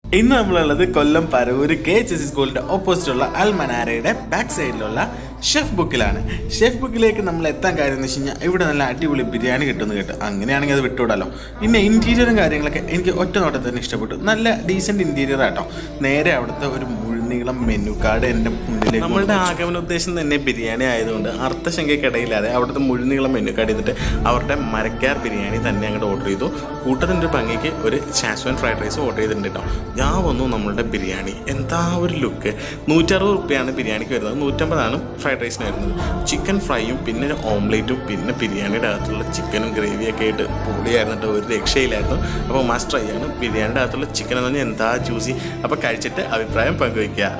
ഇന്ന് നമ്മളുള്ളത് Kollam Paravur K H S സ്കൂളിന്റെ ഓപ്പോസിറ്റ് ഉള്ള അൽമനാരയുടെ ബാക്ക് സൈഡിലുള്ള ഷെഫ് ബുക്കിലാണ് ഷെഫ് ബുക്കിലേക്ക് നമ്മൾ എത്താൻ കാര്യം എന്ന് വെച്ച് കഴിഞ്ഞാൽ ഇവിടെ നല്ല അടിപൊളി ബിരിയാണി കിട്ടുമെന്ന് കേട്ടോ അങ്ങനെയാണെങ്കിൽ അത് വിട്ടുവിടാലോ പിന്നെ ഇന്റീരിയറും കാര്യങ്ങളൊക്കെ എനിക്ക് ഒറ്റ നോട്ടത്തിൽ തന്നെ ഇഷ്ടപ്പെട്ടു നല്ല ഡീസൻറ്റ് ഇന്റീരിയർ ആട്ടോ നേരെ അവിടുത്തെ ഒരു മുഴുനീളം മെനു കാർഡ് എൻ്റെ മുന്നിലേക്ക് നമ്മളുടെ ആഗമന ഉദ്ദേശം തന്നെ ബിരിയാണി ആയതുകൊണ്ട് അർത്ഥശങ്കയ്ക്കിടയില്ലാതെ അവിടുത്തെ മുഴുനീളം മെനു കാർഡ് ചെയ്തിട്ട് അവരുടെ മരക്കാർ ബിരിയാണി തന്നെ അങ്ങോട്ട് ഓർഡർ ചെയ്തു കൂട്ടത്തിൻ്റെ ഒരു ഭംഗിക്ക് ഒരു ഷാസ്വൻ ഫ്രൈഡ് റൈസ് ഓർഡർ ചെയ്തിട്ടുണ്ട് കേട്ടോ ഞാൻ വന്നു നമ്മളുടെ ബിരിയാണി എന്താ ഒരു ലുക്ക് നൂറ്ററുപത് റുപ്യാണ് ബിരിയാണിക്ക് വരുന്നത് നൂറ്റമ്പതാണ് ഫ്രൈഡ് റൈസിന് വരുന്നത് ചിക്കൻ ഫ്രൈയും പിന്നെ ഒരു ഓംലേറ്റും പിന്നെ ബിരിയാണിയുടെ അകത്തുള്ള ചിക്കനും ഗ്രേവിയൊക്കെ ആയിട്ട് പൊളിയായിരുന്നു കേട്ടോ ഒരു രക്ഷയിലായിരുന്നു അപ്പോൾ മസ്റ്റ് ട്രൈ ആണ് ബിരിയാണിയുടെ അകത്തുള്ള ചിക്കൻ എന്ന് പറഞ്ഞാൽ എന്താ ജ്യൂസി അപ്പോൾ കഴിച്ചിട്ട് അഭിപ്രായം പങ്കുവയ്ക്കുക